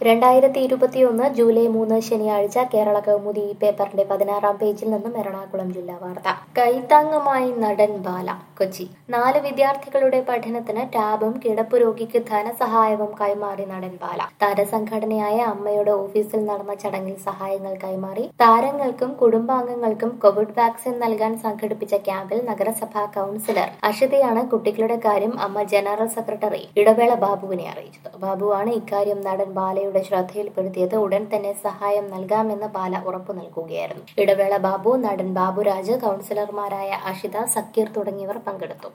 രണ്ടായിരത്തി ഇരുപത്തിയൊന്ന് ജൂലൈ മൂന്ന് ശനിയാഴ്ച കേരള കൗമുദി ഈ പേപ്പറിന്റെ പതിനാറാം പേജിൽ നിന്നും എറണാകുളം ജില്ലാ വാർത്ത കൈത്താങ്ങുമായി നടൻ ബാല കൊച്ചി നാല് വിദ്യാർത്ഥികളുടെ പഠനത്തിന് ടാബും കിടപ്പ് രോഗിക്ക് ധനസഹായവും കൈമാറി നടൻ ബാല താരസംഘടനയായ അമ്മയുടെ ഓഫീസിൽ നടന്ന ചടങ്ങിൽ സഹായങ്ങൾ കൈമാറി താരങ്ങൾക്കും കുടുംബാംഗങ്ങൾക്കും കോവിഡ് വാക്സിൻ നൽകാൻ സംഘടിപ്പിച്ച ക്യാമ്പിൽ നഗരസഭാ കൌൺസിലർ അഷിതയാണ് കുട്ടികളുടെ കാര്യം അമ്മ ജനറൽ സെക്രട്ടറി ഇടവേള ബാബുവിനെ അറിയിച്ചത് ബാബുവാണ് ഇക്കാര്യം നടൻ ബാലയുടെ ശ്രദ്ധയിൽപ്പെടുത്തിയത് ഉടൻ തന്നെ സഹായം നൽകാമെന്ന് ബാല ഉറപ്പു നൽകുകയായിരുന്നു ഇടവേള ബാബു നടൻ ബാബുരാജ് കൌൺസിലർമാരായ അഷിത സക്കീർ തുടങ്ങിയവർ പങ്കെടുത്തു